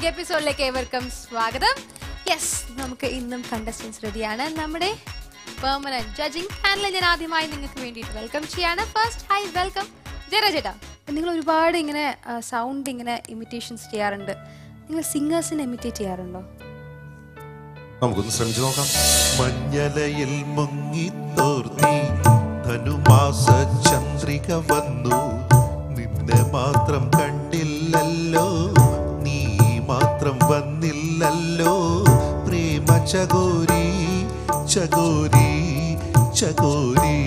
പുതിയ എപ്പിസോഡിലേക്ക് ഏവർക്കും സ്വാഗതം യെസ് നമുക്ക് ഇന്നും കണ്ടസ്റ്റൻസ് റെഡിയാണ് നമ്മുടെ പെർമനന്റ് ജഡ്ജിങ് പാനലിൽ ഞാൻ ആദ്യമായി നിങ്ങൾക്ക് വേണ്ടിയിട്ട് വെൽക്കം ചെയ്യാണ് ഫസ്റ്റ് ഹൈ വെൽക്കം ജയരാജ് ചേട്ടാ നിങ്ങൾ ഒരുപാട് ഇങ്ങനെ സൗണ്ട് ഇങ്ങനെ ഇമിറ്റേഷൻസ് ചെയ്യാറുണ്ട് നിങ്ങൾ സിംഗേഴ്സിനെ ഇമിറ്റേറ്റ് ചെയ്യാറുണ്ടോ നമുക്കൊന്ന് ശ്രമിച്ചു നോക്കാം മഞ്ഞലയിൽ മുങ്ങി തോർത്തി ധനുമാസ ചന്ദ്രിക വന്നു നിന്നെ മാത്രം കണ്ടില്ലല്ലോ നീ മാത്രം വന്നില്ലല്ലോ പ്രേമ ചകോരി ചകോരി ചകോരി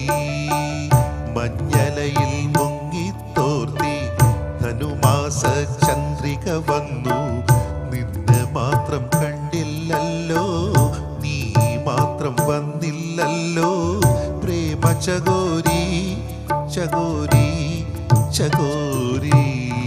മഞ്ഞലയിൽ മുങ്ങി തോർത്തി ധനുമാസ ചന്ദ്രിക വന്നു നിന്നെ മാത്രം കണ്ടില്ലല്ലോ നീ മാത്രം വന്നില്ലല്ലോ പ്രേമ ചകോരി ചകോരി ചകോരി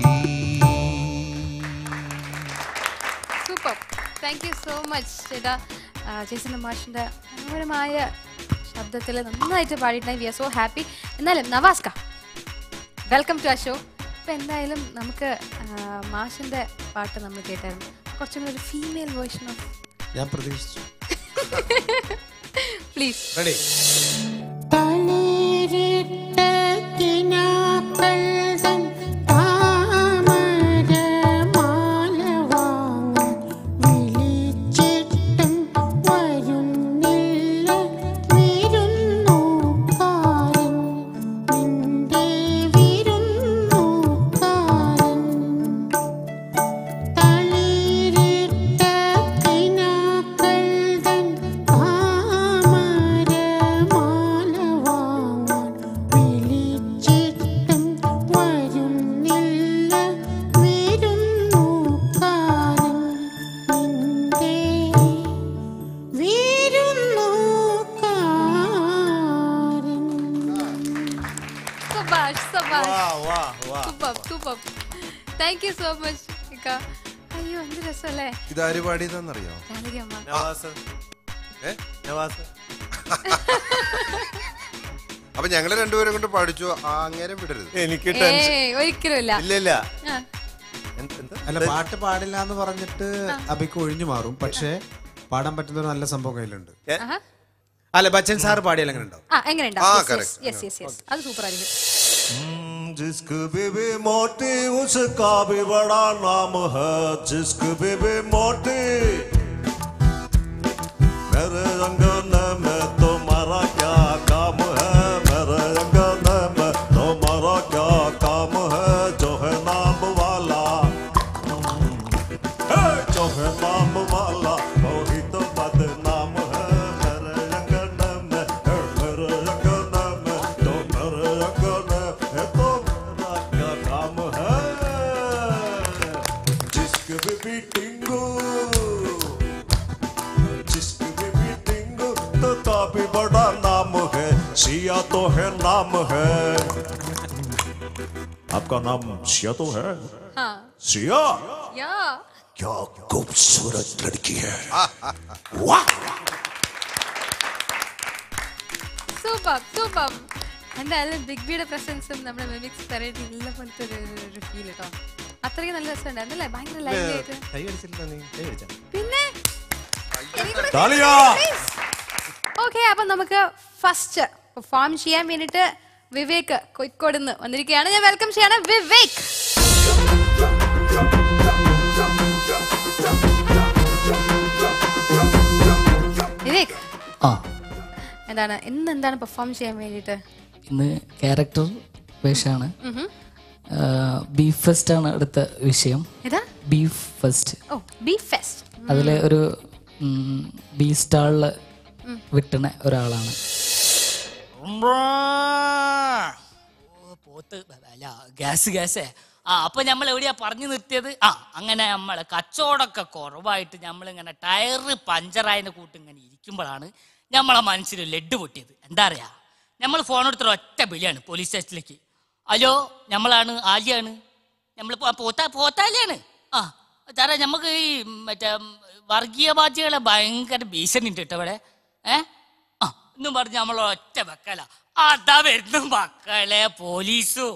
super thank you so much ചേട്ടാ ജേസൺ മാഷിന്റെ മനോഹരമായ ശബ്ദത്തിൽ നന്നായിട്ട് പാടിയിട്ടുണ്ടായി വി ആർ സോ ഹാപ്പി എന്നാലും നവാസ്ക വെൽക്കം ടു ആ ഷോ ഇപ്പം എന്തായാലും നമുക്ക് ആ, മാഷിന്റെ പാട്ട് നമ്മൾ കേട്ടായിരുന്നു കുറച്ചും കൂടി ഒരു ഫീമെയിൽ വേർഷൻ ഓഫ് ഞാൻ പ്രതീക്ഷിച്ചു പ്ലീസ് റെഡി തളിരിട്ട കിനാക്കൾ തൻ താമരമാല വാങ്ങാൻ വിളിച്ചിട്ടും വരുന്നില്ല വിരുന്നുകാരൻ നിന്റെ വിരുന്നുകാരൻ തളിരിട്ട കിനാക്കൾ തൻ താമരമാല വാങ്ങാൻ വിളിച്ചിട്ടും വരുന്നില്ല വിരുന്നുകാരൻ നിന്റെ വിരുന്നുകാരൻ സബാഷ് സബാഷ് super super thank you so much ഇക്ക അയ്യോ എന്ത് രസമല്ലേ ഇതാര് പാടിയതെന്നറിയോ ജാനകി അമ്മ നവാസ് ഏ? നവാസ് അപ്പൊ ഞങ്ങള് രണ്ടുപേരും കൊണ്ട് പഠിച്ചു ആ അങ്ങനെ വിടരുത് എനിക്ക് ഏയ് ഒരിക്കലും ഇല്ല ഇല്ല ഇല്ല ആ, എന്ത്- എന്ത്? അല്ല പാട്ട് പാടില്ല എന്ന് പറഞ്ഞിട്ട് അബിക്ക് ഒഴിഞ്ഞു മാറും പക്ഷേ പാടാൻ പറ്റുന്ന ഒരു നല്ല സംഭവം കയ്യിലുണ്ട് ആഹാ. അല്ല ബച്ചൻ സാർ പാടിയാൽ എങ്ങനെ ഉണ്ടാവും ആ എങ്ങനെ ആ, correct. യെസ് യെസ് യെസ് അത് സൂപ്പർ ആയിരിക്കും जिसक बीबी मोटी उसका भी बड़ा नाम है जिसक बीबी मोटी मेरे अंगन में तुम्हारा क्या काम है मेरे अंगन में तुम्हारा क्या काम है जो है नाम वाला है, जो है नाम वाला वही तो बदनाम है मेरे अंगन में है, मेरे अंगन में तो मेरे अंगन है तो मेरा क्या काम है जिसके भी बीटिंगू जिसकी भी बीटिंगू तो काफी बड़ा नाम है सिया तो है नाम है आपका नाम सिया तो है ആ सिया യാ क्या खूबसूरत लड़की है സൂപ്പർ സൂപ്പർ എന്തായാലും ബിഗ് ബിയുടെ പ്രസൻസും നമ്മുടെ മിമിക്സ് വെറൈറ്റി ഇല്ല പോലത്തെ ഒരു ഒരു ഫീൽ കേട്ടോ അത്രയ്ക്ക് നല്ല രസമുണ്ടായിരുന്നു അല്ലേ ഭയങ്കര ലൈവ് ആയിട്ട് കൈ അടിച്ചില്ല നീ കൈ അടിച്ച പിന്നെ താലിയാ ഓക്കെ അപ്പൊ നമുക്ക് ഫസ്റ്റ് പെർഫോം ചെയ്യാൻ വേണ്ടിട്ട് വിവേക് കോഴിക്കോട് നിന്ന് വന്നിരിക്കുകയാണ് ഞാൻ വെൽക്കം ചെയ്യാണ് വിവേക് വിവേക് ആ എന്താണ് ഇന്ന് എന്താണ് പെർഫോം ചെയ്യാൻ വേണ്ടിട്ട് ഇന്ന് ക്യാരക്ടർ വേഷമാണ് ബീഫ് ഫെസ്റ്റ് ആണ് അടുത്ത വിഷയം ഏതാ ബീഫ് ഫെസ്റ്റ് ഓ ബീഫ് ഫെസ്റ്റ് അതിൽ ഒരു ബീ സ്റ്റാളിൽ വിട്ടണ ഒരാളാണ് പോത്ത് അല്ല ഗ്യാസ് ഗ്യാസേ ആ അപ്പൊ നമ്മൾ എവിടെയാ പറഞ്ഞു നിർത്തിയത് ആ അങ്ങനെ നമ്മളെ കച്ചവടമൊക്കെ കുറവായിട്ട് നമ്മളിങ്ങനെ ടയറ് പഞ്ചറായതിന്റെ കൂട്ട് ഇങ്ങനെ ഇരിക്കുമ്പോഴാണ് നമ്മളെ മനസ്സിൽ ലഡ് പൊട്ടിയത് എന്താ അറിയാ നമ്മൾ ഫോൺ എടുത്തിട്ട് ഒറ്റ വിളിയാണ് പോലീസ് സ്റ്റേഷനിലേക്ക് ഹലോ നമ്മളാണ് ആലിയാണ് നമ്മൾ പോത്താ പോത്താലിയാണ് ആ സാറേ നമുക്ക് ഈ മറ്റേ വർഗീയവാദികളെ ഭയങ്കര ഭീഷണി ഉണ്ട് കേട്ടോ ഇവിടെ ഏ ആ എന്നും പറഞ്ഞ് നമ്മൾ ഒറ്റ വെക്കല അതാ വരുന്നു മക്കളെ പോലീസു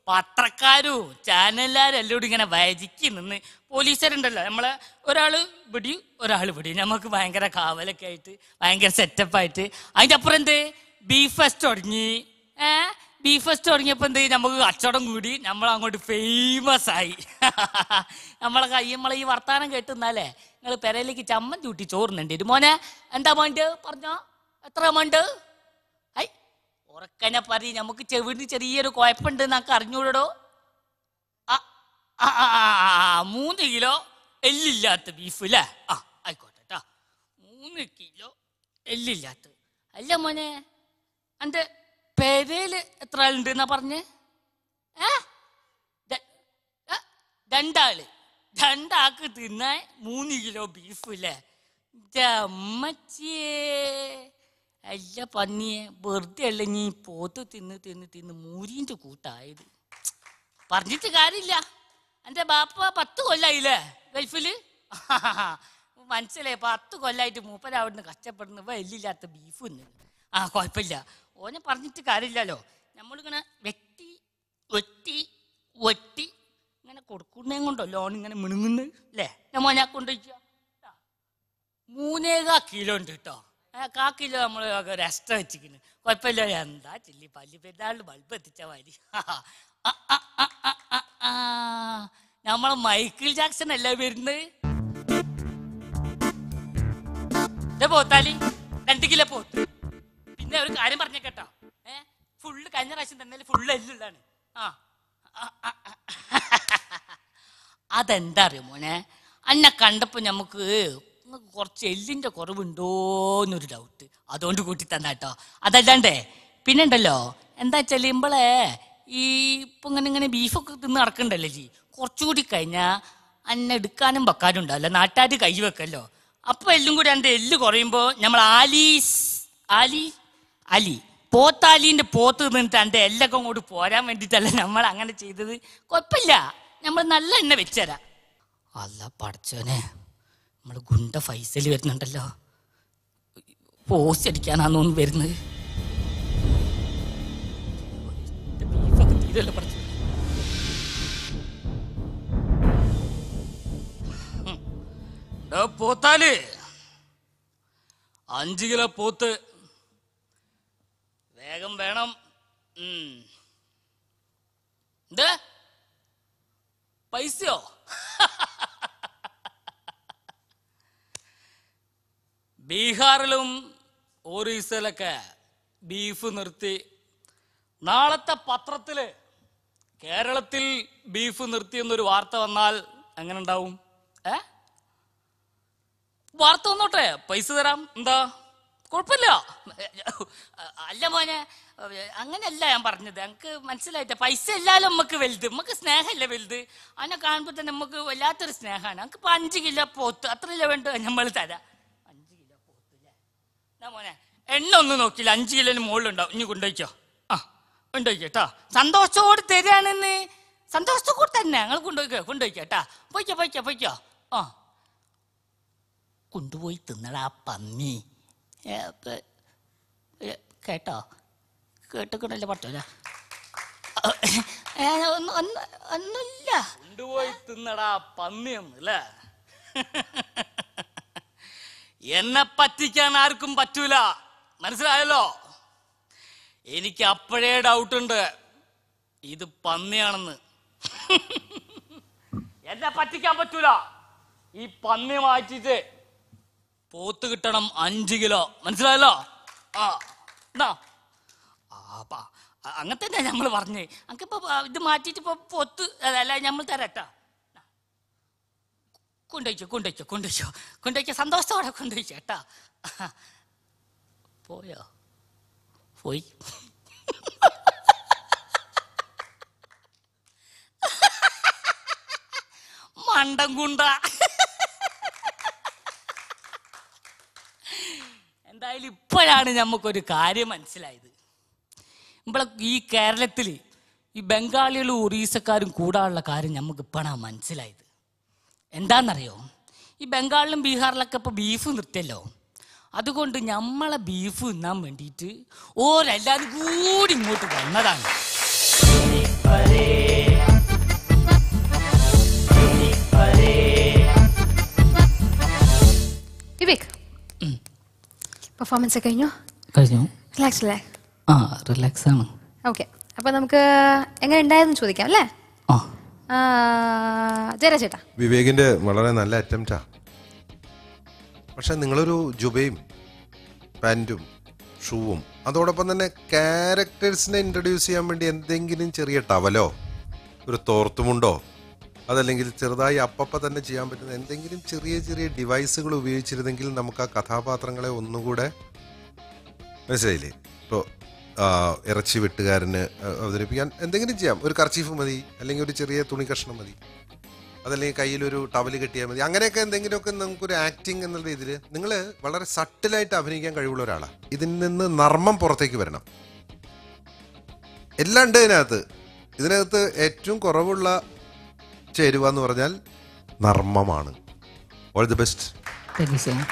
പത്രക്കാരും ചാനലുകാരും എല്ലാം കൂടി ഇങ്ങനെ വയജിക്ക് നിന്ന് പോലീസുകാരുണ്ടല്ലോ നമ്മളെ ഒരാള് ഇവിടെ ഒരാൾ ഇവിടെ നമുക്ക് ഭയങ്കര കാവലൊക്കെ ആയിട്ട് ഭയങ്കര സെറ്റപ്പായിട്ട് അതിന്റെ അപ്പുറം എന്ത് ബീഫ് ഫെസ്റ്റ് തുടങ്ങി ഏ ബീഫ് ഫെസ്റ്റ് തുടങ്ങിയപ്പോ എന്ത് നമുക്ക് കച്ചവടം കൂടി നമ്മൾ അങ്ങോട്ട് ഫേമസ് ആയി നമ്മളെ കൈ നമ്മളെ ഈ വർത്താനം കേട്ടുന്നാലേ നിങ്ങൾ പെരയിലേക്ക് ചമ്മൻ ചൂട്ടി ചോറുന്നുണ്ട് മോനെ എന്താ മണ്ട് പറഞ്ഞോ എത്ര മണ്ട് ഐ ഉറക്കനെ പറയും നമുക്ക് ചെവിടിന് ചെറിയൊരു കുഴപ്പമുണ്ട് എന്നൊക്കെ അറിഞ്ഞൂടോ ആ, ആ, ആ, ആ, ആ, ആ, മൂന്ന് കിലോ എല്ലില്ലാത്ത ബീഫ് അല്ലേ ആ ആയിക്കോട്ടെ ട്ടാ മൂന്ന് കിലോ എല്ലില്ലാത്ത അല്ല മോനെ എൻ്റെ പെരയില് എത്ര ആളുണ്ട് എന്നാ പറഞ്ഞേ ഏ ര- ഏ? രണ്ടാള് രണ്ടാൾക്ക് തിന്നാൻ മൂന്ന് കിലോ ബീഫ് അല്ലേ അമ്മച്ചിയേ അല്ല പന്നിയെ വെറുതെ അല്ല നീ പോത്ത് തിന്ന് തിന്ന് തിന്ന് മൂരിന്റെ കൂട്ടായത് പറഞ്ഞിട്ട് കാര്യമില്ല എൻ്റെ ബാപ്പ പത്ത് കൊല്ലായില്ലേ ഗൾഫില് മനസ്സിലായി പത്ത് കൊല്ലായിട്ട് മൂപ്പരവിടുന്ന് കഷ്ടപ്പെടുന്നു വലിയില്ലാത്ത ബീഫ് തിന്ന് ആ കുഴപ്പമില്ല ഓനെ പറഞ്ഞിട്ട് കാര്യമില്ലല്ലോ നമ്മളിങ്ങനെ വെട്ടി വെട്ടി വെട്ടി ഇങ്ങനെ കൊടുക്കുന്നേ കൊണ്ടല്ലോ ഓൻ ഇങ്ങനെ മിണുങ്ങുന്നു അല്ലേ ഞാൻ മോനെ കൊണ്ടുപോയിക്കോ മൂന്നേകാ കിലോ ഉണ്ട് കേട്ടോ ആ കാ കിലോ നമ്മൾ ഒരു എക്സ്ട്രാ വെച്ചിരിക്കുന്നു കുഴപ്പമില്ല എന്താ ചില്ലി പല്ലി പെരുന്നാളിൽ ബൾബ് എത്തിച്ച മാതിരി നമ്മളെ മൈക്കിൾ ജാക്സൺ അല്ലേ വരുന്നത് ദേ പോത്താലി രണ്ട് കിലോ പോത്ത് പിന്നെ ഒരു കാര്യം പറഞ്ഞ കേട്ടോ ഏ ഫുള്ള് കഴിഞ്ഞ പ്രാവശ്യം തന്നെ ഫുള്ള് എല്ലുള്ളതാണ് ആ ആ, ആ, ആ. അതെന്താ അറിയോ മോനെ അന്നെ കണ്ടപ്പോ നമുക്ക് ഇങ്ങക്ക് കുറച്ച് എല്ലിന്റെ കുറവുണ്ടോന്നൊരു ഡൗട്ട് അതുകൊണ്ട് കൂട്ടി തന്ന കേട്ടോ അതല്ലാണ്ടേ പിന്നെ ഉണ്ടല്ലോ എന്താ വെച്ചാൽ ഇമ്പളെ ഈ ഇപ്പൊ ഇങ്ങനെ ഇങ്ങനെ ബീഫൊക്കെ തിന്ന് നടക്കണ്ടല്ലോ ജി കുറച്ചുകൂടി കഴിഞ്ഞാ അന്നെ എടുക്കാനും വെക്കാനും ഉണ്ടാവില്ല നാട്ടുകാർ കൈ വെക്കല്ലോ അപ്പൊ എല്ലും കൂടി എൻ്റെ എല്ല് കുറയുമ്പോ നമ്മൾ ആലീസ് ആലി അലി പോത്താലിന്റെ പോത്ത് നിന്നിട്ട് എൻ്റെ എല്ലൊക്കെ അങ്ങോട്ട് പോരാൻ വേണ്ടിയിട്ടല്ല നമ്മൾ അങ്ങനെ ചെയ്തത് കുഴപ്പമില്ല നമ്മൾ നല്ല എണ്ണ വെച്ചുതരാം അല്ല പഠിച്ചോനെ നമ്മൾ ഗുണ്ട ഫൈസൽ വരുന്നുണ്ടല്ലോ പോസ്റ്റ് അടിക്കാനാന്ന് വരുന്നത് ഇത് ബീഫൊക്കെ തീരല്ലോ പഠിച്ചോ ഡോ പോത്താല് അഞ്ച് കിലോ പോത്ത് വേഗം വേണം ഉം. എന്ത് പൈസയോ ബീഹാറിലും ഒറീസയിലൊക്കെ ബീഫ് നിർത്തി നാളത്തെ പത്രത്തില് കേരളത്തിൽ ബീഫ് നിർത്തി എന്നൊരു വാർത്ത വന്നാൽ എങ്ങനെ ഉണ്ടാവും ഏ വാർത്ത വന്നോട്ടെ പൈസ തരാം എന്താ കുഴപ്പമില്ല അല്ല മോനെ അങ്ങനെയല്ല ഞാൻ പറഞ്ഞത് ഞങ്ങൾക്ക് മനസ്സിലായിട്ട പൈസ ഇല്ലാലും നമുക്ക് വലുത് നമുക്ക് സ്നേഹമല്ല വലുത് അതിനെ കാണുമ്പോൾ തന്നെ നമുക്ക് വല്ലാത്തൊരു സ്നേഹമാണ് നമുക്ക് ഇപ്പൊ അഞ്ച് കിലോ പോത്ത് അത്രയല്ലേ വേണ്ട നമ്മൾ തരാം അഞ്ച് കിലോ പോത്ത് അല്ലേ എന്നാ മോനെ എണ്ണ ഒന്നും നോക്കില്ല അഞ്ച് കിലോന് മുകളിലുണ്ടാവും ഇനി കൊണ്ടുപോയിക്കോ ആ കൊണ്ടുപോയിക്കോ കേട്ടോ സന്തോഷത്തോട് തരികയാണെന്ന് സന്തോഷത്തോടെ തന്നെ ഞങ്ങൾ കൊണ്ടുപോയിക്കോ കൊണ്ടുപോയിക്കോ കേട്ടാ പോയിക്കോ പോയിക്കോ പോയിക്കോ ആ കൊണ്ടുപോയി തിന്നടാ പന്നി ഏ, പ- ഏ, കേട്ടോ കേട്ടിക്കണല്ലേ പറ്റൂല ഒന്നുമില്ല കൊണ്ടുപോയി തിന്നടാ പന്നിയൊന്നും അല്ലേ എന്നെ പറ്റിക്കാൻ ആർക്കും പറ്റൂല മനസ്സിലായല്ലോ എനിക്ക് അപ്പോഴേ ഡൗട്ട് ഉണ്ട് ഇത് പന്നിയാണെന്ന് എന്നെ പറ്റിക്കാൻ പറ്റൂല ഈ പന്നി മാറ്റിട്ട് പോത്ത് കിട്ടണം അഞ്ച് കിലോ മനസ്സിലായല്ലോ ആ എന്നാ ആ പാ അ- അങ്ങനെ തന്നെ നമ്മൾ പറഞ്ഞ് നമുക്കിപ്പോ ഇത് മാറ്റിയിട്ട് ഇപ്പൊ പൊത്ത് അല്ല നമ്മൾ തരട്ടാ കൊണ്ടുവയ്ക്കോ കൊണ്ടുവയ്ക്കോ കൊണ്ടുവയ്ക്കോ കൊണ്ടുവയ്ക്കോ സന്തോഷത്തോടെ കൊണ്ടുവയ്ക്കോ കേട്ടാ പോയോ പോയി മണ്ടം കുണ്ട എന്തായാലും ഇപ്പോഴാണ് നമുക്കൊരു കാര്യം മനസ്സിലായത് നമ്മളെ ഈ കേരളത്തിൽ ഈ ബംഗാളികളും ഒറീസക്കാരും കൂടാനുള്ള കാര്യം നമുക്ക് ഇപ്പോഴാണ് മനസ്സിലായത് എന്താണെന്നറിയോ ഈ ബംഗാളിലും ബീഹാറിലൊക്കെ ഇപ്പോൾ ബീഫ് നിർത്തിയല്ലോ അതുകൊണ്ട് നമ്മളെ ബീഫ് തിന്നാൻ വേണ്ടിയിട്ട് ഓരെല്ലാവരും കൂടി ഇങ്ങോട്ട് വന്നതാണ് വിവേക് പെർഫോമൻസ് കഴിഞ്ഞു കഴിഞ്ഞു റിലാക്സ് അല്ലേ ആ റിലാക്സ് ആണ് ഓക്കെ അപ്പൊ നമുക്ക് എങ്ങനെ ഉണ്ടായെന്ന് ചോദിക്കാം അല്ലേ ആ ആ, ജയരാ ചേട്ടാ വിവേകിന്റെ വളരെ നല്ല അറ്റംപ്റ്റാ പക്ഷെ നിങ്ങളൊരു ജുബയും പാൻറ്റും ഷൂവും അതോടൊപ്പം തന്നെ ക്യാരക്ടേഴ്സിനെ ഇൻട്രൊഡ്യൂസ് ചെയ്യാൻ വേണ്ടി എന്തെങ്കിലും ചെറിയ ടവലോ ഒരു തോർത്തുമുണ്ടോ അതല്ലെങ്കിൽ ചെറുതായി അപ്പപ്പ തന്നെ ചെയ്യാൻ പറ്റുന്ന എന്തെങ്കിലും ചെറിയ ചെറിയ ഡിവൈസുകൾ ഉപയോഗിച്ചിരുന്നെങ്കിൽ നമുക്ക് ആ കഥാപാത്രങ്ങളെ ഒന്നുകൂടെ മനസ്സിലായില്ലേ ഇപ്പോൾ ഇറച്ചി വെട്ടുകാരന് ആ, അവതരിപ്പിക്കാൻ എന്തെങ്കിലും ചെയ്യാം ഒരു കർച്ചീഫ് മതി അല്ലെങ്കിൽ ഒരു ചെറിയ തുണി കഷ്ണം മതി അതല്ലെങ്കിൽ കയ്യിലൊരു ടവല് കെട്ടിയാൽ മതി അങ്ങനെയൊക്കെ എന്തെങ്കിലുമൊക്കെ നമുക്കൊരു ആക്ടിങ് എന്നുള്ള രീതിയിൽ നിങ്ങൾ വളരെ സട്ടിലായിട്ട് അഭിനയിക്കാൻ കഴിവുള്ള ഒരാളാണ് ഇതിൽ നിന്ന് നർമ്മം പുറത്തേക്ക് വരണം എല്ലാം ഉണ്ട് ഇതിനകത്ത് ഇതിനകത്ത് ഏറ്റവും കുറവുള്ള ചേരുവ എന്ന് പറഞ്ഞാൽ നർമ്മമാണ് all the best thank you sir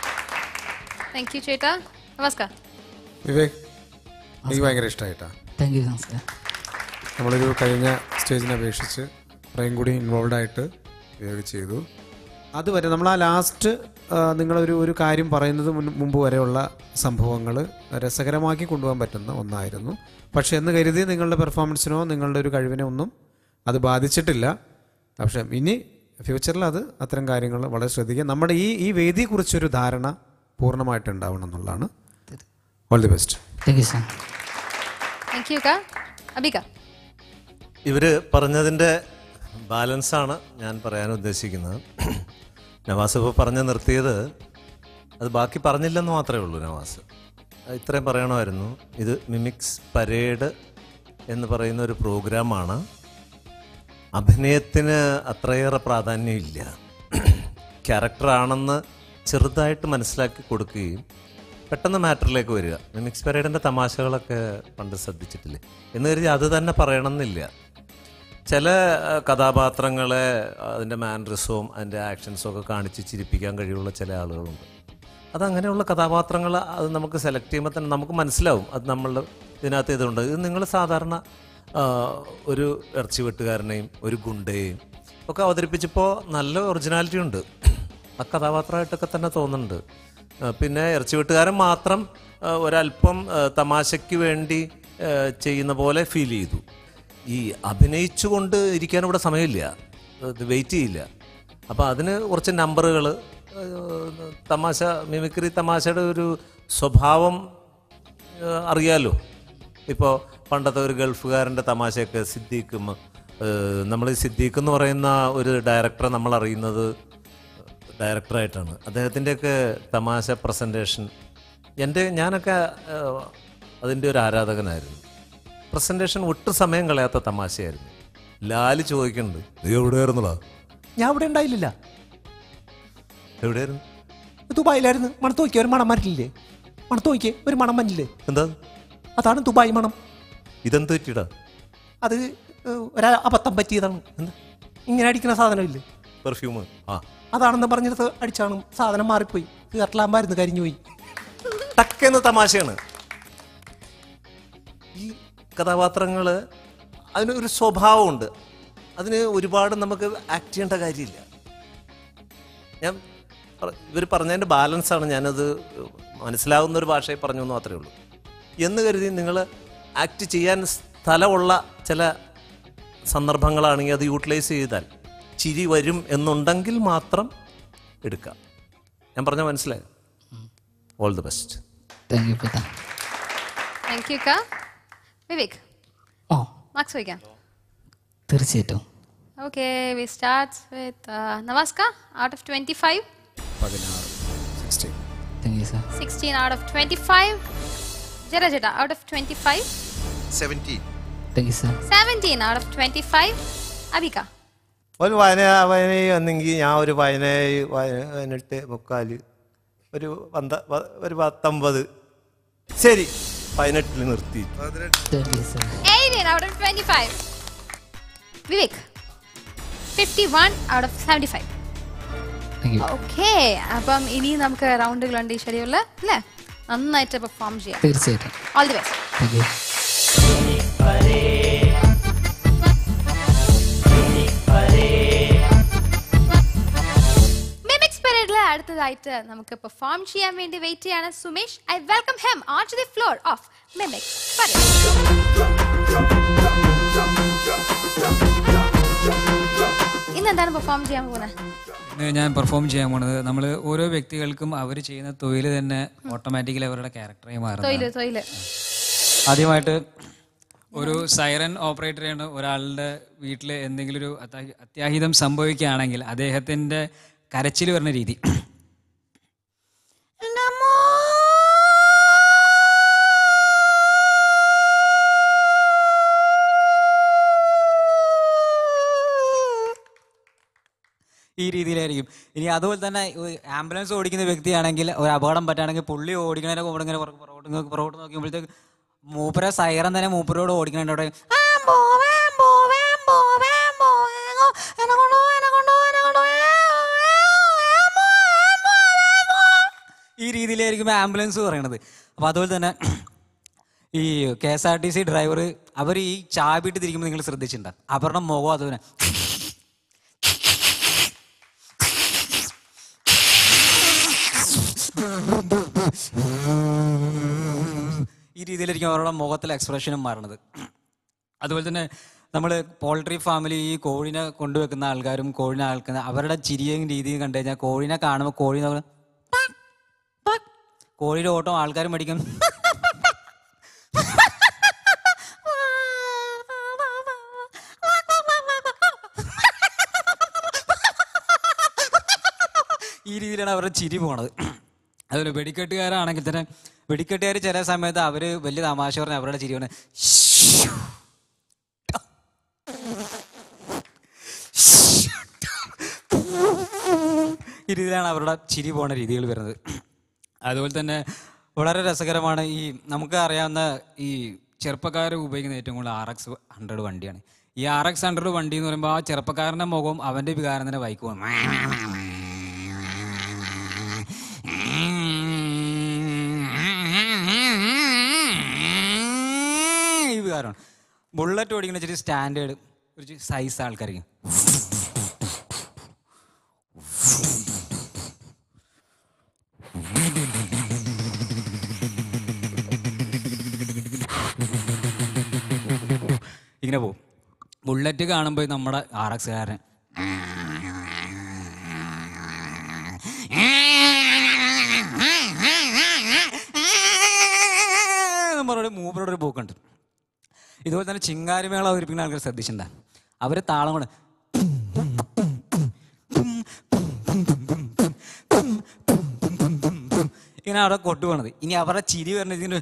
thank you ചേട്ടാ നമസ്കാർ വിവേക് എനിക്ക് ഭയങ്കര ഇഷ്ടമായിട്ടാ താങ്ക് യു നമസ്കാരം നമ്മളൊരു കഴിഞ്ഞ സ്റ്റേജിനെ അപേക്ഷിച്ച് കുറേയും കൂടി ഇൻവോൾവ് ആയിട്ട് വിവേക് ചെയ്തു അതുവരെ നമ്മൾ ആ ലാസ്റ്റ് നിങ്ങളൊരു ഒരു കാര്യം പറയുന്നത് മുൻ- മുമ്പ് വരെയുള്ള സംഭവങ്ങൾ രസകരമാക്കി കൊണ്ടുപോകാൻ പറ്റുന്ന ഒന്നായിരുന്നു പക്ഷെ എന്ന് കരുതി നിങ്ങളുടെ പെർഫോമൻസിനോ നിങ്ങളുടെ ഒരു കഴിവിനോ ഒന്നും അത് ബാധിച്ചിട്ടില്ല പക്ഷെ ഇനി ഫ്യൂച്ചറിൽ അത് അത്തരം കാര്യങ്ങൾ വളരെ ശ്രദ്ധിക്കുക നമ്മുടെ ഈ ഈ വേദിയെക്കുറിച്ചൊരു ധാരണ പൂർണ്ണമായിട്ട് ഉണ്ടാവണം എന്നുള്ളതാണ് all the best thank you sir thank you കാ അബിക ഇവര് പറഞ്ഞതിൻ്റെ ബാലൻസാണ് ഞാൻ പറയാൻ ഉദ്ദേശിക്കുന്നത് നവാസ് ഇപ്പോൾ പറഞ്ഞു നിർത്തിയത് അത് ബാക്കി പറഞ്ഞില്ലെന്ന് മാത്രമേ ഉള്ളൂ നവാസ് അത് ഇത്രയും പറയണമായിരുന്നു ഇത് മിമിക്സ് പരേഡ് എന്ന് പറയുന്ന ഒരു പ്രോഗ്രാമാണ് അഭിനയത്തിന് അത്രയേറെ പ്രാധാന്യമില്ല ക്യാരക്ടറാണെന്ന് ചെറുതായിട്ട് മനസ്സിലാക്കി കൊടുക്കുകയും പെട്ടെന്ന് മാറ്ററിലേക്ക് വരിക മിമിക്സ് പരേഡിൻ്റെ തമാശകളൊക്കെ പണ്ട് ശ്രദ്ധിച്ചിട്ടില്ലേ എന്ന് കരുതി അത് തന്നെ പറയണമെന്നില്ല ചില ആ, കഥാപാത്രങ്ങളെ അതിൻ്റെ മാനറിസവും അതിൻ്റെ ആക്ഷൻസും ഒക്കെ കാണിച്ച് ചിരിപ്പിക്കാൻ കഴിവുള്ള ചില ആളുകളുണ്ട് അതങ്ങനെയുള്ള കഥാപാത്രങ്ങൾ അത് നമുക്ക് സെലക്ട് ചെയ്യുമ്പോൾ തന്നെ നമുക്ക് മനസ്സിലാവും അത് നമ്മളുടെ ഇതിനകത്ത് ഇതുണ്ട് ഇത് നിങ്ങൾ സാധാരണ ആ, ഒരു ഇറച്ചി വെട്ടുകാരനെയും ഒരു ഗുണ്ടയെയും ഒക്കെ അവതരിപ്പിച്ചപ്പോൾ നല്ല ഒറിജിനാലിറ്റി ഉണ്ട് ആ കഥാപാത്രമായിട്ടൊക്കെ തന്നെ തോന്നുന്നുണ്ട് ആ, പിന്നെ ഇറച്ചി വെട്ടുകാരൻ മാത്രം ആ, ഒരല്പം ആ, തമാശയ്ക്ക് വേണ്ടി ആ, ചെയ്യുന്ന പോലെ ഫീൽ ചെയ്തു ഈ അഭിനയിച്ചുകൊണ്ട് ഇരിക്കാൻ ഇവിടെ സമയമില്ല ഇത് വെയിറ്റ് ചെയ്യില്ല അപ്പോൾ അതിന് കുറച്ച് നമ്പറുകൾ തമാശ മിമിക്രി തമാശയുടെ ഒരു സ്വഭാവം ഏഹ്, അറിയാലോ ഇപ്പോൾ പണ്ടത്തെ ഒരു ഗൾഫുകാരൻ്റെ തമാശയൊക്കെ സിദ്ദീഖും നമ്മൾ സിദ്ദീഖ് എന്ന് പറയുന്ന ഒരു ഡയറക്ടറെ നമ്മൾ അറിയുന്നത് ഡയറക്ടറായിട്ടാണ് അദ്ദേഹത്തിൻ്റെയൊക്കെ തമാശ പ്രസൻറ്റേഷൻ എൻ്റെ ഞാനൊക്കെ ഏഹ്, അതിൻ്റെ ഒരു ആരാധകനായിരുന്നു പ്രസൻറ്റേഷൻ ഒട്ടും സമയം കളയാത്ത തമാശയായിരുന്നു ലാല് ചോദിക്കുന്നുണ്ട് നീ എവിടെയായിരുന്നടാ ഞാൻ ഇവിടെ ഉണ്ടായില്ല എവിടെയായിരുന്നു ദുബായിലായിരുന്നു മണത്ത് നോക്കിയ ഒരു മണം മരില്ലേ മണത്ത് നോക്കിയേ ഒരു മണം മഞ്ഞില്ലേ എന്താ അതാണ് ദുബായ് മണം ഇതെന്ത് പറ്റിയടാ അത് ഏഹ്, ഒരു അബദ്ധം പറ്റിയതാണ് എന്താ ഇങ്ങനെ അടിക്കുന്ന സാധനമില്ലേ പെർഫ്യൂം ആ അതാണെന്ന് പറഞ്ഞിടത്ത് അടിച്ചാണ് സാധനം മാറിപ്പോയി കേരളാമ്പായിരുന്നു കരിഞ്ഞു പോയി ടക്കെന്ന് തമാശയാണ് ഈ കഥാപാത്രങ്ങൾ അതിനൊരു സ്വഭാവമുണ്ട് അതിന് ഒരുപാട് നമുക്ക് ആക്ട് ചെയ്യേണ്ട കാര്യമില്ല ഞാൻ ഇവർ പറഞ്ഞതിൻ്റെ ബാലൻസാണ് ഞാനത് മനസ്സിലാവുന്ന ഒരു ഭാഷയിൽ പറഞ്ഞു എന്ന് മാത്രമേ ഉള്ളൂ എന്ന് കരുതി നിങ്ങൾ ആക്ട് ചെയ്യാൻ സ്ഥലമുള്ള ചില സന്ദർഭങ്ങളാണെങ്കിൽ അത് യൂട്ടിലൈസ് ചെയ്താൽ ചിരി വരും എന്നുണ്ടെങ്കിൽ മാത്രം എടുക്കാം ഞാൻ പറഞ്ഞ മനസ്സിലായോ all the best thank you പിതാ താങ്ക് യു കാ വിവേക് ഓ മാർക്സ് ചോദിക്കാം തീർച്ചയായിട്ടും ഓക്കെ വി സ്റ്റാർട്ട് വിത്ത് നവാസ്ക ഔട്ട് ഓഫ് ട്വന്റി ഫൈവ് പതിനാറ് sixteen thank you sir sixteen out of twenty five ജര ചേട്ടാ out of twenty five seventeen thank you sir seventeen out of twenty five Abika ഒരു വയന വയനയി വന്നെങ്കിൽ ഞാൻ ഒരു വയനായി പതിനെട്ട് മുക്കാല് ഒരു പന്ത പ- ഒരു പത്തൊമ്പത് ശരി പതിനെട്ടിൽ നിർത്തി thank you sir 18 out of 25. Vivek. 51 out of 75. Thank you okay അപ്പം ഇനി നമുക്ക് റൗണ്ടുകളുണ്ട് ഈ ഷെഡ്യൂളിൽ അല്ലേ നന്നായിട്ട് പെർഫോം ചെയ്യാം തീർച്ചയായിട്ടും all the best thank you അടുത്തതായിട്ട് നമുക്ക് പെർഫോം ചെയ്യാൻ വേണ്ടി വെയിറ്റ് ചെയ്യാണ് Sumesh I welcome him on to the floor of mimic ഇന്ന് എന്താണ് പെർഫോം ചെയ്യാൻ പോകുന്നത് ഇന്ന് ഞാൻ പെർഫോം ചെയ്യാൻ പോണത് നമ്മൾ ഓരോ വ്യക്തികൾക്കും അവർ ചെയ്യുന്ന തൊഴിൽ തന്നെ ഓട്ടോമാറ്റിക്കലി അവരുടെ ക്യാരക്ടറായി മാറുന്നത് തൊയില് തൊയില് ആദ്യമായിട്ട് ഒരു സൈറൻ ഓപ്പറേറ്റർ ചെയ്യണ ഒരാളുടെ വീട്ടിൽ എന്തെങ്കിലും ഒരു അത്യാ- അത്യാഹിതം സംഭവിക്കുകയാണെങ്കിൽ അദ്ദേഹത്തിൻ്റെ കരച്ചിൽ വരുന്ന രീതി ഈ രീതിയിലായിരിക്കും ഇനി അതുപോലെ തന്നെ ഒരു ആംബുലൻസ് ഓടിക്കുന്ന വ്യക്തിയാണെങ്കിൽ ഒരു അപകടം പറ്റുകയാണെങ്കിൽ പുള്ളി ഓടിക്കണതിനെ കൂടെ ഇങ്ങനെ പുറകു- പുറകോട്ട് നോക്കി- പുറകോട്ട് നോക്കുമ്പോഴത്തേക്ക് മൂപ്പര സൈറൻ തന്നെ മൂപ്പരോട് ഓടിക്കണതിൻ്റെ അവിടെ ഈ രീതിയിലായിരിക്കും ആംബുലൻസ് പറയണത് അപ്പോൾ അതുപോലെ തന്നെ ഈ K S R T C driver അവർ ഈ ചാബിട്ട് തിരിക്കുമ്പോൾ നിങ്ങൾ ശ്രദ്ധിച്ചിട്ടുണ്ടാവും അവരുടെ മുഖം അതുപോലെ ഈ രീതിയിലായിരിക്കും അവരുടെ മുഖത്തിലെ എക്സ്പ്രഷനും മാറണത് അതുപോലെ തന്നെ നമ്മൾ പോൾട്രി ഫാമിൽ ഈ കോഴിനെ കൊണ്ടുവെക്കുന്ന ആൾക്കാരും കോഴിനെ ആൾക്കുന്ന അവരുടെ ചിരിയും രീതിയും കണ്ടു കഴിഞ്ഞാൽ കോഴിനെ കാണുമ്പോൾ കോഴി നമ്മൾ കോഴിയുടെ ഓട്ടം ആൾക്കാരും പഠിക്കും ഈ രീതിയിലാണ് അവരുടെ ചിരി പോണത് അതുപോലെ വെടിക്കെട്ടുകാരാണെങ്കിൽ തന്നെ വെടിക്കെട്ടുകാർ ചില സമയത്ത് അവർ വലിയ തമാശ പറഞ്ഞ് അവരുടെ ചിരി പറഞ്ഞ് ഈ രീതിയിലാണ് അവരുടെ ചിരി പോണ രീതികൾ വരുന്നത് അതുപോലെ തന്നെ വളരെ രസകരമാണ് ഈ നമുക്ക് അറിയാവുന്ന ഈ ചെറുപ്പക്കാർ ഉപയോഗിക്കുന്ന ഏറ്റവും കൂടുതൽ ആർ എക്സ് ഹൺഡ്രഡ് വണ്ടിയാണ് ഈ ആർ എക്സ് ഹൺഡ്രഡ് വണ്ടി എന്ന് പറയുമ്പോൾ ആ ചെറുപ്പക്കാരൻ്റെ മുഖവും അവൻ്റെ വികാരം തന്നെ ബൈക്ക് പോകും ഈ വികാരമാണ് ബുള്ളറ്റ് ഓടിക്കുന്ന ഇച്ചിരി സ്റ്റാൻഡേർഡ് ഒരു സൈസ് ആൾക്കാർക്ക് ഇങ്ങനെ പോകും ബുള്ളറ്റ് കാണുമ്പോൾ നമ്മുടെ ആർ എക്സ് കാരൻ പറഞ്ഞ മൂപ്പരോട് ഒരു പോക്കുണ്ട് ഇതുപോലെ തന്നെ ചിങ്കാരിമേള അവതരിപ്പിക്കുന്ന ആൾക്കാർ ശ്രദ്ധിച്ചിട്ടുണ്ടാ അവര് താളം കൊണ്ട് ഇങ്ങനെ അവിടെ കൊട്ടുപോണത് ഇനി അവരുടെ ചിരി വരുന്നത് ഇതിന്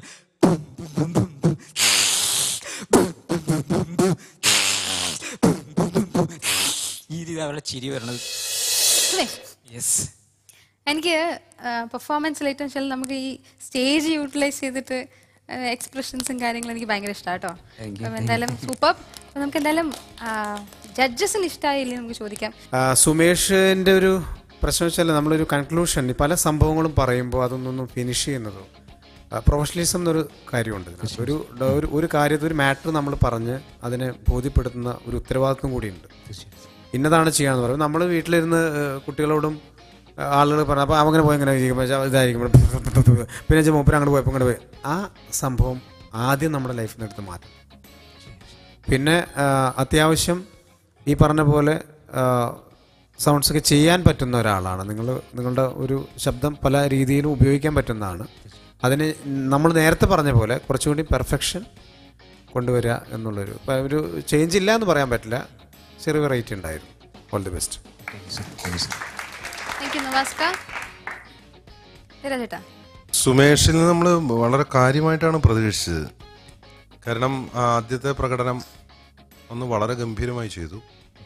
ഈ രീതി അവരുടെ ചിരി വരണത് സുമേഷ് യെസ് എനിക്ക് പെർഫോമൻസിൽ ഏറ്റവും ചില നമുക്ക് ഈ സ്റ്റേജ് യൂട്ടിലൈസ് ചെയ്തിട്ട് എക്സ്പ്രഷൻസും കാര്യങ്ങളും എനിക്ക് ഭയങ്കര ഇഷ്ടമാണ് കേട്ടോ Thank you, അപ്പം എന്തായാലും സൂപ്പർ നമുക്ക് എന്തായാലും ജഡ്ജസിന് ഇഷ്ടമായില്ലേ നമുക്ക് ചോദിക്കാം ആ, സുമേഷിന്റെ ഒരു പ്രശ്നം വെച്ചാൽ നമ്മളൊരു കൺക്ലൂഷൻ പല സംഭവങ്ങളും പറയുമ്പോൾ അതൊന്നൊന്നും ഫിനിഷ് ചെയ്യുന്നതോ പ്രൊഫഷണലിസം എന്നൊരു കാര്യമുണ്ട് ഇതിനകത്ത്. ഒരു ഒരു ഒരു കാര്യത്തിൽ ഒരു മാറ്റർ നമ്മൾ പറഞ്ഞ് അതിനെ ബോധ്യപ്പെടുത്തുന്ന ഒരു ഉത്തരവാദിത്വം കൂടിയുണ്ട് ഇന്നതാണ് ചെയ്യാന്ന് പറയും നമ്മൾ വീട്ടിലിരുന്ന് ഏഹ്, കുട്ടികളോടും ഏഹ്, ആളുകൾ പറഞ്ഞു അപ്പോൾ അങ്ങനെ പോയി ഇങ്ങനെ ഇരിക്കും പക്ഷേ ഇതായിരിക്കും പിന്നെ വെച്ചാൽ മൂപ്പര് അങ്ങോട്ട് പോയപ്പോൾ ഇങ്ങോട്ട് പോയി ആ സംഭവം ആദ്യം നമ്മുടെ ലൈഫിൽ നിന്ന് എടുത്ത് മാറ്റും പിന്നെ ആ, അത്യാവശ്യം ഈ പറഞ്ഞ പോലെ സൗണ്ട്സ് ഒക്കെ ചെയ്യാൻ പറ്റുന്ന ഒരാളാണ് നിങ്ങൾ നിങ്ങളുടെ ഒരു ശബ്ദം പല രീതിയിലും ഉപയോഗിക്കാൻ പറ്റുന്നതാണ് അതിന് നമ്മൾ നേരത്തെ പറഞ്ഞ പോലെ കുറച്ചുകൂടി പെർഫെക്ഷൻ കൊണ്ടുവരിക എന്നുള്ളൊരു ഇപ്പം ഒരു ചേഞ്ച് ഇല്ല എന്ന് പറയാൻ പറ്റില്ല ചെറിയ വെറൈറ്റി ഉണ്ടായിരുന്നു all the best thank you നവാസ്ക ചേട്ടാ സുമേഷിൽ നിന്ന് നമ്മൾ വളരെ കാര്യമായിട്ടാണ് പ്രതീക്ഷിച്ചത് കാരണം ആ ആദ്യത്തെ പ്രകടനം ഒന്ന് വളരെ ഗംഭീരമായി ചെയ്തു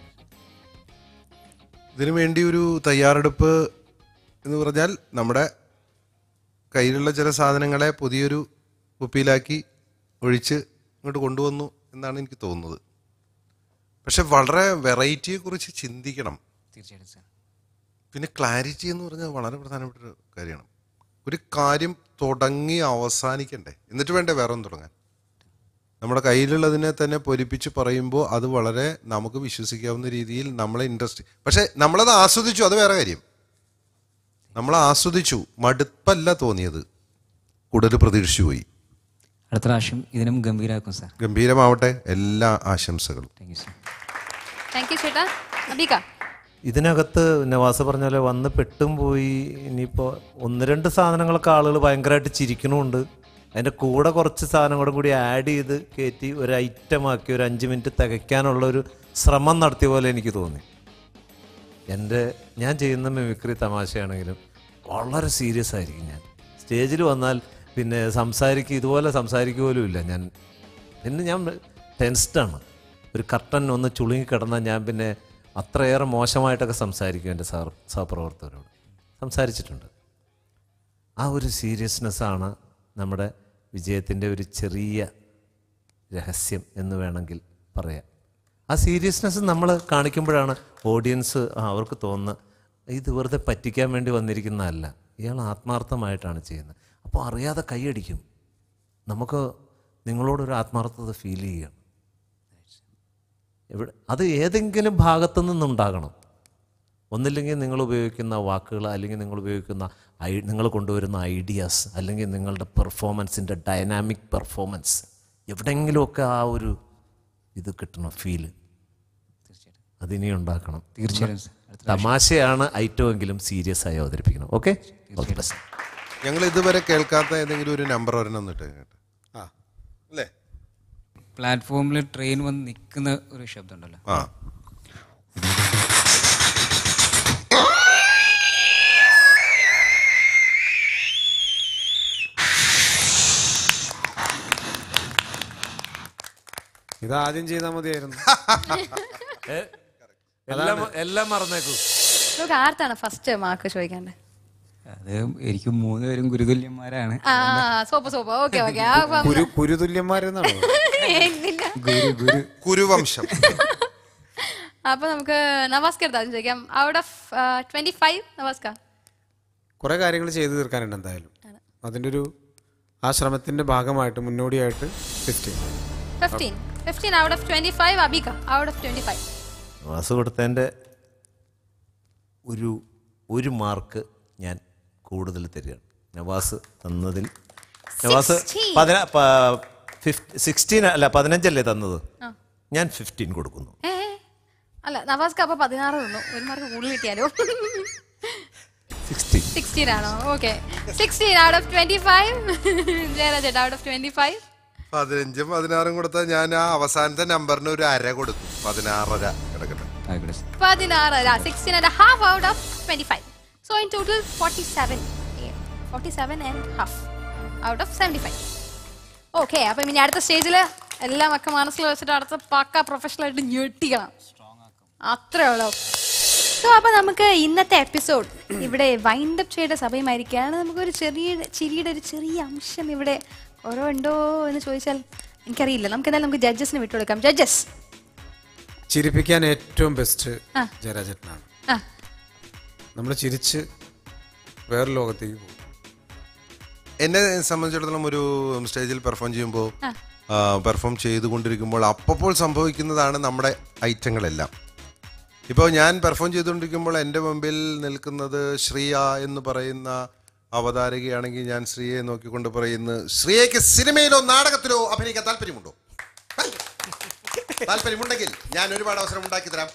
ഇതിനു വേണ്ടി ഒരു തയ്യാറെടുപ്പ് എന്ന് പറഞ്ഞാൽ നമ്മുടെ കയ്യിലുള്ള ചില സാധനങ്ങളെ പുതിയൊരു കുപ്പിയിലാക്കി ഒഴിച്ച് ഇങ്ങോട്ട് കൊണ്ടുവന്നു എന്നാണ് എനിക്ക് തോന്നുന്നത് പക്ഷെ വളരെ വെറൈറ്റിയെ കുറിച്ച് ചിന്തിക്കണം തീർച്ചയായിട്ടും സാർ പിന്നെ ക്ലാരിറ്റി എന്ന് പറഞ്ഞാൽ വളരെ പ്രധാനപ്പെട്ട ഒരു കാര്യമാണ് ഒരു കാര്യം തുടങ്ങി അവസാനിക്കണ്ടേ എന്നിട്ട് വേണ്ടേ വേറെ ഒന്ന് തുടങ്ങാൻ നമ്മുടെ കയ്യിലുള്ളതിനെ തന്നെ പൊലിപ്പിച്ച് പറയുമ്പോൾ അത് വളരെ നമുക്ക് വിശ്വസിക്കാവുന്ന രീതിയിൽ നമ്മളെ ഇൻട്രസ്റ്റ് പക്ഷെ നമ്മളത് ആസ്വദിച്ചു അത് വേറെ കാര്യം നമ്മൾ ആസ്വദിച്ചു മടുപ്പല്ല തോന്നിയത് കൂടുതൽ പ്രതീക്ഷിച്ചു പോയി അടുത്ത പ്രാവശ്യം ഇതിനും ഗംഭീരാക്കും സാർ ഗംഭീരമാവട്ടെ എല്ലാ ആശംസകളും thank you sir thank you ചേട്ടാ അബിക ഇതിനകത്ത് നവാസ് പറഞ്ഞ പോലെ വന്ന് പെട്ടും പോയി ഇനിയിപ്പോൾ ഒന്ന് രണ്ട് സാധനങ്ങളൊക്കെ ആളുകൾ ഭയങ്കരമായിട്ട് ചിരിക്കണമുണ്ട് അതിൻ്റെ കൂടെ കുറച്ച് സാധനം കൂടെ കൂടി ആഡ് ചെയ്ത് കയറ്റി ഒരു ഐറ്റമാക്കി ഒരു അഞ്ച് മിനിറ്റ് തികയ്ക്കാനുള്ള ഒരു ശ്രമം നടത്തിയ പോലെ എനിക്ക് തോന്നി എൻ്റെ ഞാൻ ചെയ്യുന്ന മിമിക്രി തമാശയാണെങ്കിലും വളരെ സീരിയസ് ആയിരിക്കും ഞാൻ സ്റ്റേജിൽ വന്നാൽ പിന്നെ സംസാരിക്കുക ഇതുപോലെ സംസാരിക്കുക പോലും ഇല്ല ഞാൻ പിന്നെ ഞാൻ ടെൻസ്ഡാണ് ഒരു കർട്ടൻ ഒന്ന് ചുളുങ്ങി കിടന്നാൽ ഞാൻ പിന്നെ അത്രയേറെ മോശമായിട്ടൊക്കെ സംസാരിക്കും എൻ്റെ സാർ സഹപ്രവർത്തകരോട് സംസാരിച്ചിട്ടുണ്ട് ആ ഒരു സീരിയസ്നെസ്സാണ് നമ്മുടെ വിജയത്തിൻ്റെ ഒരു ചെറിയ രഹസ്യം എന്ന് വേണമെങ്കിൽ പറയാം ആ സീരിയസ്നെസ് നമ്മൾ കാണിക്കുമ്പോഴാണ് ഓഡിയൻസ് ആ, അവർക്ക് തോന്നുന്നത് ഇത് വെറുതെ പറ്റിക്കാൻ വേണ്ടി വന്നിരിക്കുന്നതല്ല ഇയാൾ ആത്മാർത്ഥമായിട്ടാണ് ചെയ്യുന്നത് അപ്പോൾ അറിയാതെ കൈയടിക്കും നമുക്ക് നിങ്ങളോടൊരു ആത്മാർത്ഥത ഫീൽ ചെയ്യുകയാണ് എവിടെ അത് ഏതെങ്കിലും ഭാഗത്തു നിന്നുണ്ടാകണം ഒന്നില്ലെങ്കിൽ നിങ്ങൾ ഉപയോഗിക്കുന്ന വാക്കുകൾ അല്ലെങ്കിൽ നിങ്ങൾ ഉപയോഗിക്കുന്ന ഐ നിങ്ങൾ കൊണ്ടുവരുന്ന ഐഡിയാസ് അല്ലെങ്കിൽ നിങ്ങളുടെ പെർഫോമൻസിൻ്റെ ഡൈനാമിക് പെർഫോമൻസ് എവിടെയെങ്കിലുമൊക്കെ ആ ഒരു ഇത് കിട്ടണം ഫീല് അതിനി ഉണ്ടാക്കണം തീർച്ചയായും സർ. അടുത്ത തമാശയാണ് ഐറ്റമെങ്കിലും സീരിയസ് ആയി അവതരിപ്പിക്കണം ഓക്കെ ഞങ്ങൾ ഇതുവരെ കേൾക്കാത്ത ഏതെങ്കിലും ഒരു നമ്പർ ഒരെണ്ണം എന്നിട്ട് കേട്ടോ ആ അല്ലേ പ്ലാറ്റ്ഫോമിൽ ട്രെയിൻ വന്ന് നിൽക്കുന്ന ഒരു ശബ്ദം ഉണ്ടല്ലോ ആ ഇത് ആദ്യം ചെയ്താൽ മതിയായിരുന്നു എല്ലാം എല്ലാം മറന്നേക്കൂ നമുക്ക് ആർത്താണ് ഫസ്റ്റ് മാർക്ക് ചോദിക്കേണ്ടത് അത് എനിക്ക് മൂന്നുപേരും ഗുരുതുല്യന്മാരാണ് ആ സോപ്പ് സോപ്പ് ഓക്കെ ഓക്കെ കുരു കുരുതുല്യന്മാരെന്നാണോ ഗുരു ഗുരു കുരുവംശം അപ്പൊ നമുക്ക് നമസ്കാരം ആദ്യം ചോദിക്കാം ഔട്ട് ഓഫ് ട്വന്റി ഫൈവ് നമസ്കാർ കുറെ കാര്യങ്ങൾ ചെയ്തു തീർക്കാനുണ്ട് എന്തായാലും അതിൻ്റെ ഒരു ആ ശ്രമത്തിന്റെ ഭാഗമായിട്ട് മുന്നോടിയായിട്ട് fifteen fifteen fifteen out of twenty five Abika out of twenty five Navas കൊടുത്തതിൻ്റെ ഒരു ഒരു മാർക്ക് ഞാൻ കൂടുതൽ തരികയാണ് നവാസ് തന്നതിൽ നവാസ് Sixteen. പതിന സിക്സ്റ്റീൻ അല്ല പതിനഞ്ചല്ലേ തന്നത് ഞാൻ ഫിഫ്റ്റീൻ കൊടുക്കുന്നു ഏ അല്ല നവാസ്ക്ക് അപ്പൊ പതിനാറ് തന്നു ഒരു മാർക്ക് കൂടുതൽ കിട്ടിയാലോ സിക്സ്റ്റീൻ സിക്സ്റ്റീൻ ആണോ okay sixteen out of twenty five ജയരാജേട്ട ഔട്ട് ഓഫ് ട്വന്റി ഫൈവ് പതിനഞ്ചും പതിനാറും കൊടുത്താൽ ഞാൻ ആ അവസാനത്തെ നമ്പറിന് ഒരു അര കൊടുക്കും പതിനാറര കിടക്കട്ടെ ആയിക്കോട്ടെ സർ. പതിനാറര sixteen and half out of twenty five so in total forty seven forty seven and half out of seventy five okay അപ്പം ഇനി അടുത്ത സ്റ്റേജിൽ എല്ലാം ഒക്കെ മനസ്സിൽ വെച്ചിട്ട് അടുത്ത പക്ക പ്രൊഫഷണൽ ആയിട്ട് ഞെട്ടിക്കണം അത്രേ ഉള്ളൂ സോ അപ്പൊ നമുക്ക് ഇന്നത്തെ എപ്പിസോഡ് ഇവിടെ വൈൻഡ് അപ്പ് ചെയ്ത സമയമായിരിക്കുകയാണ് നമുക്കൊരു ചെറിയ ചിരിയുടെ ഒരു ചെറിയ അംശം ഇവിടെ കുറവുണ്ടോ എന്ന് ചോദിച്ചാൽ എനിക്കറിയില്ല നമുക്ക് എന്തായാലും നമുക്ക് ജഡ്ജസിന് വിട്ടുകൊടുക്കാം ജഡ്ജസ് ചിരിപ്പിക്കാൻ ഏറ്റവും ബെസ്റ്റ് ആ. ജയരാജേട്ടനാണ് ആ നമ്മൾ ചിരിച്ച് വേറെ ലോകത്തേക്ക് പോകും എന്നെ സംബന്ധിച്ചിടത്തോളം ഒരു സ്റ്റേജിൽ പെർഫോം ചെയ്യുമ്പോൾ ആ. പെർഫോം ചെയ്തുകൊണ്ടിരിക്കുമ്പോൾ അപ്പോൾ സംഭവിക്കുന്നതാണ് നമ്മുടെ ഐറ്റങ്ങളെല്ലാം ഇപ്പോൾ ഞാൻ പെർഫോം ചെയ്തുകൊണ്ടിരിക്കുമ്പോൾ എൻ്റെ മുമ്പിൽ നിൽക്കുന്നത് ശ്രീയ എന്ന് പറയുന്ന അവതാരകയാണെങ്കിൽ ഞാൻ ശ്രീയെ നോക്കിക്കൊണ്ട് പറയുന്നു ശ്രീയയ്ക്ക് സിനിമയിലോ നാടകത്തിലോ അഭിനയിക്കാൻ താല്പര്യമുണ്ടോ താല്പര്യമുണ്ടെങ്കിൽ ഞാൻ ഒരുപാട് അവസരം ഉണ്ടാക്കി തരാം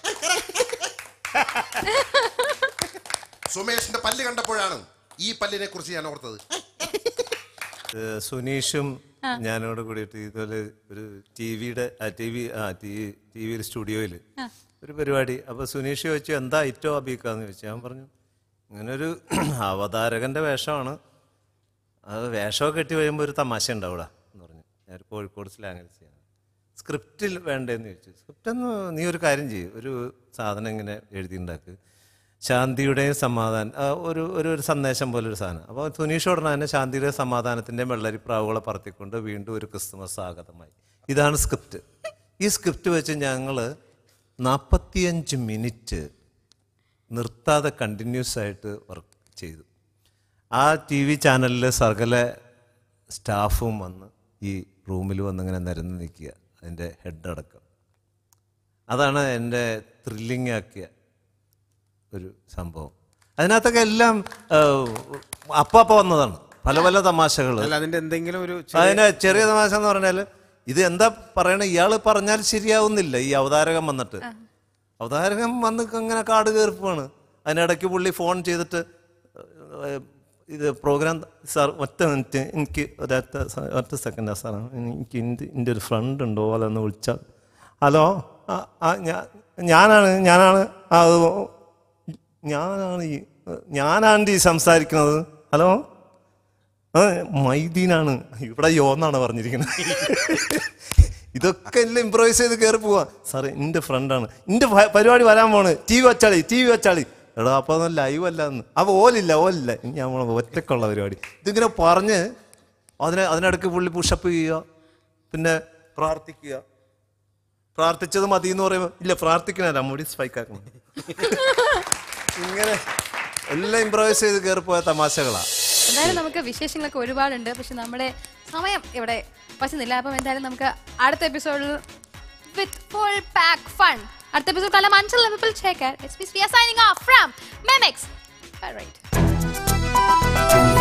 സുമേഷിന്റെ പല്ല് കണ്ടപ്പോഴാണ് ഈ പല്ലിനെ കുറിച്ച് ഞാൻ ഓർത്തത് ഏഹ് സുനീഷും ഞാനോട് കൂടിയിട്ട് ഇതുപോലെ ഒരു ടി വിയുടെ ടി വി ആ ടി ടി വിയിൽ സ്റ്റുഡിയോയിൽ ഒരു പരിപാടി അപ്പോൾ സുനീഷ് ചോദിച്ചു എന്താ ഐറ്റോ അബീക്കാന്ന് ചോദിച്ചു ഞാൻ പറഞ്ഞു ഇങ്ങനൊരു അവതാരകന്റെ വേഷമാണ് അത് വേഷമൊക്കെ കെട്ടി വരുമ്പോൾ ഒരു തമാശ ഉണ്ടാവൂടാ എന്ന് പറഞ്ഞു ഞാൻ കോഴിക്കോട് സ്ലാങ്ങിൽ ചെയ്യാൻ സ്ക്രിപ്റ്റിൽ വേണ്ടേന്ന് ചോദിച്ചു സ്ക്രിപ്റ്റ് എന്ന് നീ ഒരു കാര്യം ചെയ്യും ഒരു സാധനം ഇങ്ങനെ എഴുതിണ്ടാക്ക് ശാന്തിയുടെയും സമാധാനം ആ, ഒരു ഒരു ഒരു സന്ദേശം പോലെ ഒരു സാധനം അപ്പോൾ സുനീഷ് ഉടനെ തന്നെ ശാന്തിയുടെ സമാധാനത്തിൻ്റെയും വെള്ളരിപ്രാവുകളെ പറത്തിക്കൊണ്ട് വീണ്ടും ഒരു ക്രിസ്തുമസ് ആഗതമായി ഇതാണ് സ്ക്രിപ്റ്റ് ഈ സ്ക്രിപ്റ്റ് വെച്ച് ഞങ്ങൾ നാൽപ്പത്തിയഞ്ച് മിനിറ്റ് നിർത്താതെ കണ്ടിന്യൂസ് ആയിട്ട് വർക്ക് ചെയ്തു ആ ടി വി ചാനലിലെ സകല സ്റ്റാഫും വന്ന് ഈ റൂമിൽ വന്നിങ്ങനെ നിരന്ന് നിൽക്കുക അതിൻ്റെ ഹെഡ് അടക്കം അതാണ് എൻ്റെ ത്രില്ലിംഗ് ആക്കിയ ഒരു സംഭവം അതിനകത്തൊക്കെ എല്ലാം അപ്പ അപ്പ വന്നതാണ് പല പല തമാശകൾ അല്ല അതിന്റെ എന്തെങ്കിലും ഒരു അതിന് ചെറിയ തമാശ എന്ന് പറഞ്ഞാൽ ഇത് എന്താ പറയണ ഇയാൾ പറഞ്ഞാൽ ശരിയാവുന്നില്ല ഈ അവതാരകം വന്നിട്ട് അവതാരകം വന്ന് അങ്ങനെ കാട് കയറിപ്പോവാണ് അതിനിടയ്ക്ക് പുള്ളി ഫോൺ ചെയ്തിട്ട് ഏഹ്, ഇത് പ്രോഗ്രാം സാർ ഒറ്റ മിനിറ്റ് എനിക്ക് ഒരൊറ്റ സ- ഒറ്റ സെക്കൻഡാ സാർ എനിക്ക് എൻ്റെ എൻ്റെ ഒരു ഫ്രണ്ട് ഉണ്ടോ അതൊന്ന് വിളിച്ചാൽ ഹലോ ആ ആ, ഞാ- ഞാനാണ് ഞാനാണ് ആ അത് ഞാനാണ് ഈ ഞാനാണ് ഈ സംസാരിക്കുന്നത് ഹലോ ആ മൈദീനാണ് ഇവിടെ യോന്നാണ് പറഞ്ഞിരിക്കുന്നത് ഇതൊക്കെ എല്ലാം ഇമ്പ്രവൈസ് ചെയ്ത് കയറി പോവാ സാറേ എൻ്റെ ഫ്രണ്ടാണ് എൻ്റെ പരിപാടി വരാൻ പോണ് ടി വി വച്ചാളി ടി വി വച്ചാളി എടാ അപ്പോൾ അതൊന്നും ലൈവ് അല്ല എന്ന് അപ്പോൾ ഓലില്ല ഓലില്ല ഇനി നമ്മൾ ഒറ്റക്കുള്ള പരിപാടി ഇതിങ്ങനെ പറഞ്ഞ് അതിനെ അതിനിടയ്ക്ക് പുള്ളി പുഷപ്പ് ചെയ്യുക പിന്നെ പ്രാർത്ഥിക്കുക പ്രാർത്ഥിച്ചത് മതി എന്ന് പറയുമ്പോൾ ഇല്ല പ്രാർത്ഥിക്കണല്ല മുടി സ്പൈക്ക് ആക്കണം ഇങ്ങനെ എല്ലാം ഇമ്പ്രവൈസ് ചെയ്ത് കയറിപ്പോയ തമാശകളാണ് എന്തായാലും നമുക്ക് വിശേഷങ്ങളൊക്കെ ഒരുപാടുണ്ട് പക്ഷെ നമ്മുടെ സമയം ഇവിടെ പറ്റുന്നില്ല അപ്പം എന്തായാലും നമുക്ക് അടുത്ത എപ്പിസോഡിൽ വിത്ത് ഫുൾ പാക്ക് ഫൺ അടുത്ത എപ്പിസോഡ് കാലം അഞ്ചൽ പീപ്പിൾ ചേക്കർ ഇറ്റ്സ് മീസ് we are signing off from മെമെക്സ് റൈറ്റ്